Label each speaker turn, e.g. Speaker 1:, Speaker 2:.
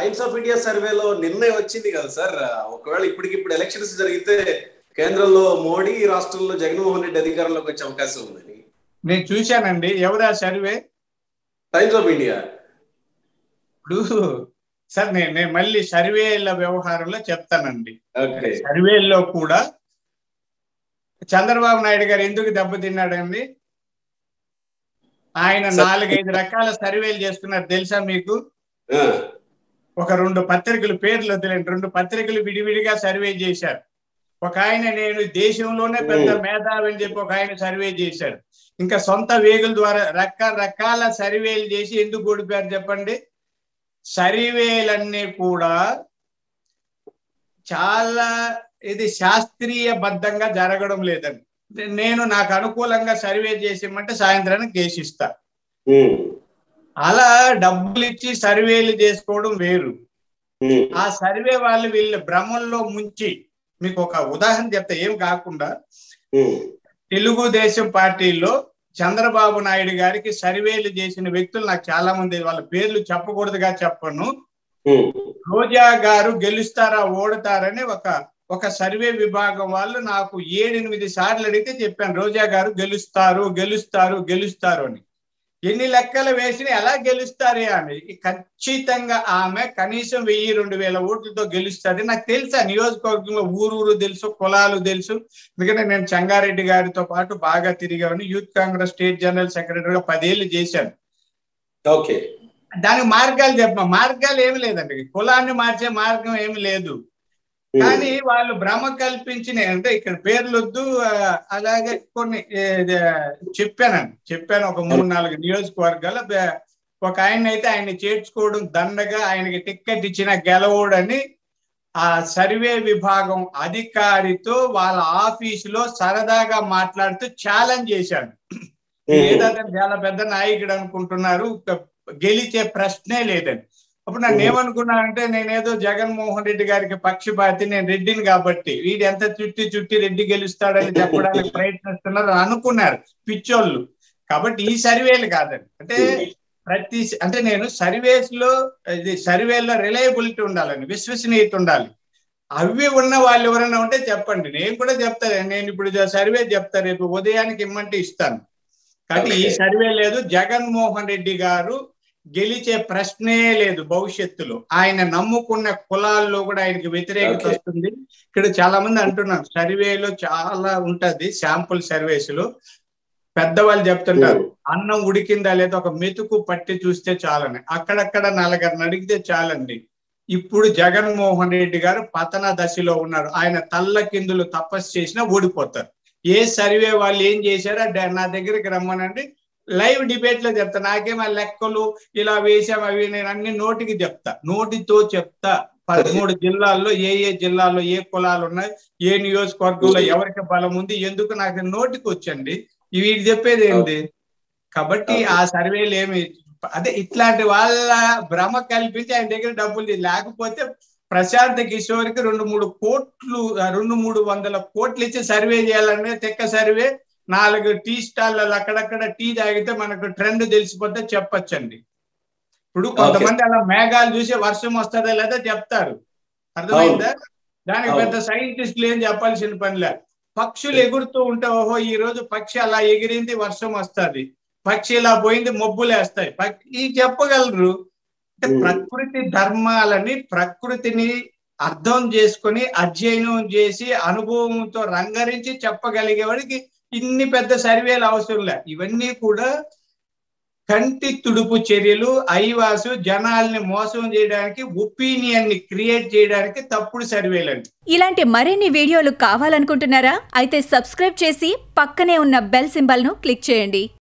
Speaker 1: Times of India సర్వేలో నిర్ణయం వచ్చింది కదా సార్ ఒకవేళ ఇప్పటికిప్పుడు ఎలక్షన్స్ జరిగితే కేంద్రంలో మోడీ రాష్ట్రంలో జగన్మోహన్ రెడ్డి అధికారంలోకి వచ్చే అవకాశం ఉందని
Speaker 2: నేను చూశానండి ఎవరా సర్వే
Speaker 1: టైమ్స్ ఆఫ్ ఇండియా
Speaker 2: ఇప్పుడు సార్ నేను నేను మళ్ళీ సర్వేల వ్యవహారంలో చెప్తానండి
Speaker 1: ఓకే
Speaker 2: సర్వేల్లో కూడా చంద్రబాబు నాయుడు గారు ఎందుకు దెబ్బతిన్నాడండి ఆయన
Speaker 1: సార్-
Speaker 2: నాలుగైదు రకాల సర్వేలు చేసుకున్నారు తెలుసా మీకు
Speaker 1: ఆ,
Speaker 2: ఒక రెండు పత్రికలు పేర్లు వదిలేండి రెండు పత్రికలు విడివిడిగా సర్వే చేశారు ఒక ఆయన నేను దేశంలోనే పెద్ద మేధావి అని చెప్పి ఒక ఆయన సర్వే చేశాడు ఇంకా సొంత వేగుల ద్వారా రకరకాల సర్వేలు చేసి ఎందుకు ఓడిపోయారు చెప్పండి సర్వేలన్నీ కూడా చాలా ఇది శాస్త్రీయ బద్ధంగా జరగడం లేదండి నేను నాకు అనుకూలంగా సర్వే చేసేమంటే సాయంత్రానికి చేసిస్తా
Speaker 1: ఉమ్,
Speaker 2: అలా డబ్బులు ఇచ్చి సర్వేలు చేసుకోవడం వేరు
Speaker 1: ఉమ్,
Speaker 2: ఆ సర్వే వాళ్ళు వీళ్ళ భ్రమంలో ముంచి మీకు ఒక ఉదాహరణ చెప్తా ఏం కాకుండా
Speaker 1: ఉమ్,
Speaker 2: తెలుగుదేశం పార్టీలో చంద్రబాబు నాయుడు గారికి సర్వేలు చేసిన వ్యక్తులు నాకు చాలా మంది వాళ్ళ పేర్లు చెప్పకూడదుగా చెప్పను
Speaker 1: ఉమ్,
Speaker 2: రోజా గారు గెలుస్తారా ఓడతారని ఒక ఒక సర్వే విభాగం వాళ్ళు నాకు ఏడెనిమిది సార్లు అడిగితే చెప్పాను రోజా గారు గెలుస్తారు గెలుస్తారు గెలుస్తారు అని ఎన్ని లెక్కలు వేసిన ఎలా గెలుస్తారే ఆమె ఖచ్చితంగా ఆమె కనీసం వెయ్యి రెండు వేల ఓట్లతో గెలుస్తుంది నాకు తెలుసా నియోజకవర్గంలో ఊరూరు తెలుసు కులాలు తెలుసు ఎందుకంటే నేను చంగారెడ్డి గారితో పాటు బాగా తిరిగాను యూత్ కాంగ్రెస్ స్టేట్ జనరల్ సెక్రటరీగా పదేళ్ళు చేశాను
Speaker 1: ఓకే
Speaker 2: దానికి మార్గాలు చెప్ప మార్గాలు ఏమి లేదండి కులాన్ని మార్చే మార్గం ఏమి లేదు
Speaker 1: ఉమ్,
Speaker 2: కానీ వాళ్ళు భ్రమ కల్పించిన అంటే ఇక్కడ పేర్లు వద్దు ఆ, అలాగే కొన్ని ఏ, ఏ, చెప్పానండి చెప్పాను ఒక మూడు నాలుగు నియోజకవర్గాల బే- ఒక ఆయన అయితే ఆయన చేర్చుకోవడం దండగా ఆయనకి టిక్కెట్ ఇచ్చిన గెలవడని ఆ సర్వే విభాగం అధికారితో వాళ్ళ ఆఫీసులో సరదాగా మాట్లాడుతూ ఛాలెంజ్ చేశాడు
Speaker 1: ఉమ్,
Speaker 2: ఏదో అతను చాలా పెద్ద నాయకుడు అనుకుంటున్నారు ఒక గెలిచే ప్రశ్నే లేదని అప్పుడు నన్ను
Speaker 1: Mhm.
Speaker 2: ఏమనుకున్నా అంటే నేనేదో జగన్మోహన్ రెడ్డి గారికి పక్షపాతి నేను రెడ్డిని కాబట్టి వీడు ఎంత చుట్టి చుట్టి రెడ్డి గెలుస్తాడని చెప్పడానికి ప్రయత్నిస్తున్నారు అని అనుకున్నారు పిచ్చోళ్ళు కాబట్టి ఈ సర్వేలు కాదండి అంటే ప్రతి అంటే నేను సర్వేస్ లో ఇది సర్వేలో రిలయబిలిటీ ఉండాలని విశ్వసనీయత ఉండాలి అవి ఉన్న వాళ్ళు ఎవరైనా ఉంటే చెప్పండి నేను కూడా చెప్తాను నేను ఇప్పుడు సర్వే చెప్తా రేపు ఉదయానికి ఇమ్మంటే ఇస్తాను కాబట్టి ఈ
Speaker 1: Okay.
Speaker 2: సర్వే లేదు జగన్మోహన్ రెడ్డి గారు గెలిచే ప్రశ్నే లేదు భవిష్యత్తులో ఆయన నమ్ముకున్న కులాల్లో కూడా ఆయనకి వ్యతిరేకత
Speaker 1: Okay.
Speaker 2: వస్తుంది ఇక్కడ చాలా మంది అంటున్నారు సర్వేలో చాలా ఉంటది శాంపుల్ సర్వేస్ లో పెద్దవాళ్ళు చెప్తుంటారు అన్నం ఉడికిందా లేదా ఒక మెతుకు పట్టి చూస్తే చాలని అక్కడక్కడ నలుగురిని అడిగితే చాలండి ఇప్పుడు జగన్మోహన్ రెడ్డి గారు పతన దశలో ఉన్నారు ఆయన తల్ల కిందులు తపస్సు చేసినా ఓడిపోతారు ఏ సర్వే వాళ్ళు ఏం చేశారో డ- నా దగ్గరికి రమ్మనండి లైవ్ డిబేట్ లో చెప్తా నాకేం ఆ లెక్కలు ఇలా వేసాం అవి నేను అన్ని నోటికి చెప్తా నోటితో చెప్తా పదమూడు జిల్లాల్లో ఏ ఏ జిల్లాల్లో ఏ కులాలు ఉన్నాయి ఏ నియోజకవర్గంలో ఎవరికి బలం ఉంది ఎందుకు నాకు నోటికి వచ్చండి వీటి చెప్పేది ఏంటి కాబట్టి ఆ సర్వేలు ఏమి అదే ఇట్లాంటి వాళ్ళ భ్రమ కల్పించి ఆయన దగ్గర డబ్బులు తీ- లేకపోతే ప్రశాంత్ కిషోర్కి రెండు మూడు కోట్లు ఆ, రెండు మూడు వందల కోట్లు ఇచ్చి సర్వే చేయాలంటే తెక్క సర్వే నాలుగు టీ స్టాల్లో అక్కడక్కడ టీ తాగితే మనకు ట్రెండ్ తెలిసిపోతే చెప్పొచ్చండి ఇప్పుడు కొంతమంది అలా మేఘాలు చూసి వర్షం వస్తుందా లేదా చెప్తారు అర్థమైందా దానికి
Speaker 1: అవును.
Speaker 2: పెద్ద సైంటిస్టులు ఏం చెప్పాల్సిన పనిలే పక్షులు ఎగురుతూ ఉంటే ఓహో ఈ రోజు పక్షి అలా ఎగిరింది వర్షం వస్తుంది పక్షి ఇలా పోయింది మబ్బులేస్తాయి పక్షి ఈ చెప్పగలరు అంటే
Speaker 1: Hmm.
Speaker 2: ప్రకృతి ధర్మాలని ప్రకృతిని అర్థం చేసుకొని అధ్యయనం చేసి అనుభవంతో రంగరించి చెప్పగలిగేవాడికి ఇన్ని పెద్ద సర్వేలు అవసరం లే ఇవన్నీ కూడా కంటి తుడుపు చర్యలు ఐవాసు జనాల్ని మోసం చేయడానికి ఒపీనియన్ ని క్రియేట్ చేయడానికి తప్పుడు సర్వేలండి
Speaker 3: ఇలాంటి మరిన్ని వీడియోలు కావాలనుకుంటున్నారా అయితే సబ్స్క్రైబ్ చేసి పక్కనే ఉన్న బెల్ సింబల్ను క్లిక్ చేయండి